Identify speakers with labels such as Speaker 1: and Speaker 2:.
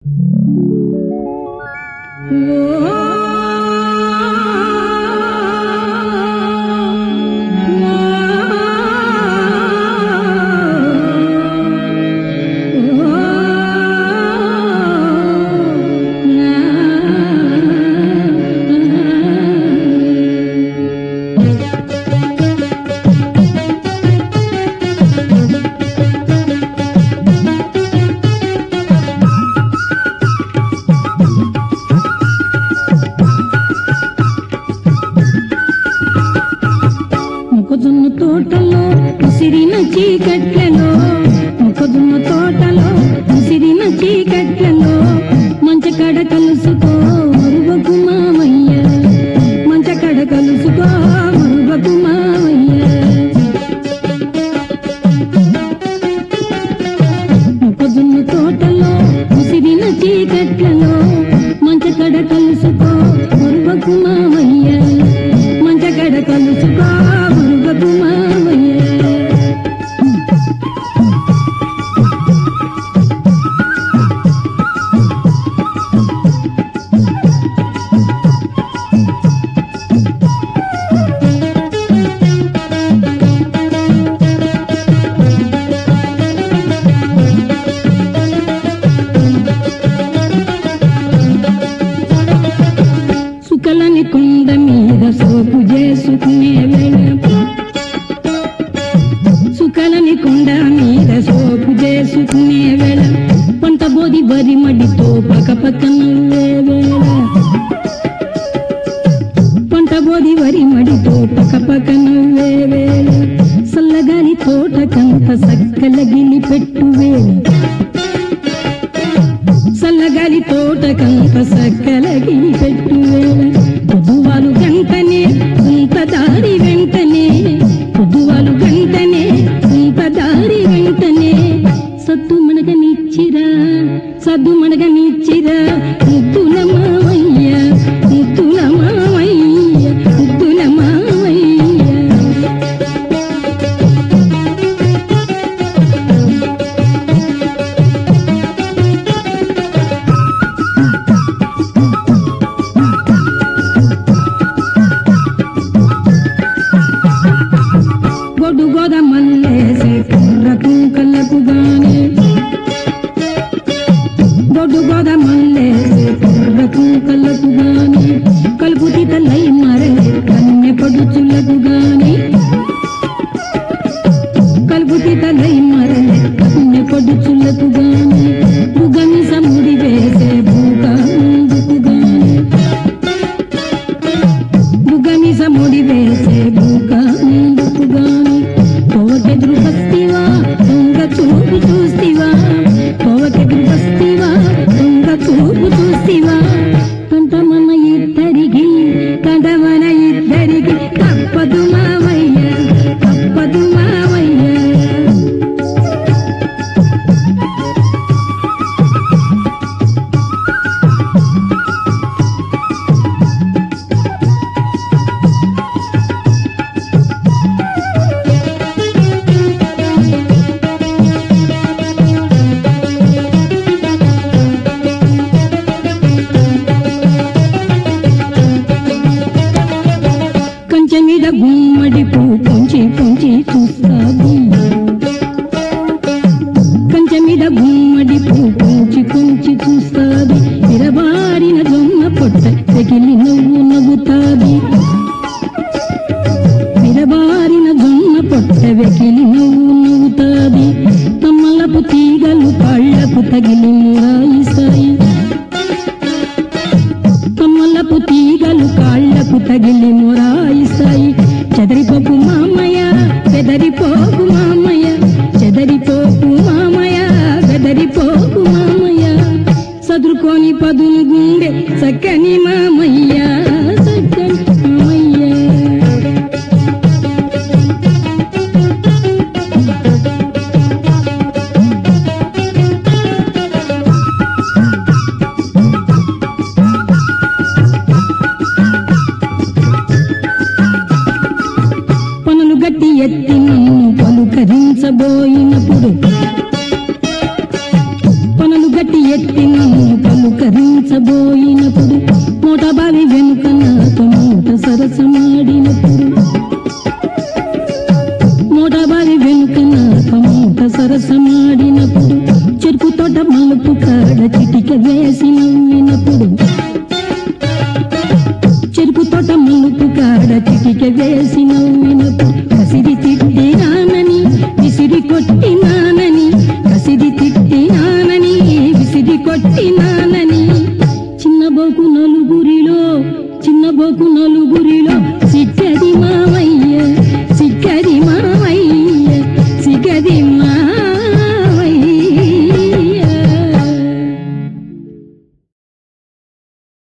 Speaker 1: మొక్కజొన్న తోటలో ఉసిరిన చీకట్లలో మొక్కజొన్న తోటలో ఉసిరిన చీకట్లలో మంచ కడ కలుసుకో మరువకు మామయ్య మంచ కడ కలుసుకో మరువకు మామయ్య మొక్కజొన్న తోటలో ఉసిరిన చీకట్లలో మంచ కడ కలుసుకో మరువకు మామయ్య మంచ కడ కలుసుకో మరువకు మామయ్య సుకలని కుండ మీద సోపు చేసుకునే వేళ సుకలని కుండ మీద సోపు చేసుకునే వేళ పంట బోది వరి మడితో పక్క పక్క నవ్వే వేళ పంట బోది వరి మడితో పక్క పక్క నవ్వే వేళ సల్లగాలి తోటకంత సక్కల గిలి పెట్టు వేళ సల్లగాలి తోటకంత సక్కలగి పెట్టు వేళ పొదువాలు గంటనే ఇంత దారి వెంటనే పొదువాలు గంటనే ఇంత దారి వెంటనే సత్తు మనగ నిచ్చిరా సద్దు మనగ నిచ్చిరా ముద్దుల మావయ్య ముద్దుల మావయ్య ముద్దుల మావయ్య గొడ్డు గోద మల్లేసే కుర్రకు కళ్ళకు గానే గొడ్డు గోద మల్లేసే కుర్రకు కళ్ళకు గానే కలుపు తీతలై మరే కన్నె పడుచులకు గాని కలుపు తీతలై మరే కన్నె పడుచులకు గాని బుగమి సముడి వేసే భూగా ముందుకు గాని బుగమిస ముడి వేసే బుగ ముందుకు గాని కోవకెదురు బస్తివా దొంగ చూపు చూస్తివా కోవకెదురు బస్తివా దొంగ చూపు చూస్తివా కంట మన ఇద్దరికి కంట మన ఇద్దరికి తప్పదు మావయ్య తప్పదు మావయ్య కంచె మీద గుమ్మడి పూ పొంచి పొంచి చూస్తాది కంచె మీద గుమ్మడి పూ పొంచి పొంచి చూస్తాది విరబారిన జొన్న పొట్ట తెగిలి నవ్వు నవ్వుతాది విరబారిన జొన్న పొట్ట వెకిలి నవ్వు నవ్వుతాది తమ్మలపు తీగలు కాళ్లకు తగిలి మురాయిస్తాయి కమ్మలపు తీగలు కాళ్లకు తగిలి మొరాయిస్తాయి చెదరిపోకు మామయ్య బెదరిపోకు మామయ్య చెదరిపోకు మామయ్య బెదరిపోకు మామయ్య సదురుకొని పదును గుండె చక్కని మామయ్య చక్కని మామయ్య పనులు గట్టి ఎత్తి నన్ను పలుకరించబోయినప్పుడు చేతి ఎత్తి నన్ను పలుకరించబోయినప్పుడు మూట బావి వెనుక నాతో మూట సరసమాడినప్పుడు మూట బావి వెనుక నాతో మూట సరసమాడినప్పుడు చెరుకు తోట మలుపు కాడ చిటిక వేసి నవ్వినప్పుడు చెరుకు తోట మలుపు కాడ చిటిక వేసి నవ్వినప్పుడు కసిరి తిట్టినానని విసిరి కొట్టినానని కసిరి తిట్టినానని విసిరి కొట్టినానని చిన్న బోకు నలుగురిలో చిన్న బోకు నలుగురిలో సిట్టది మావయ్య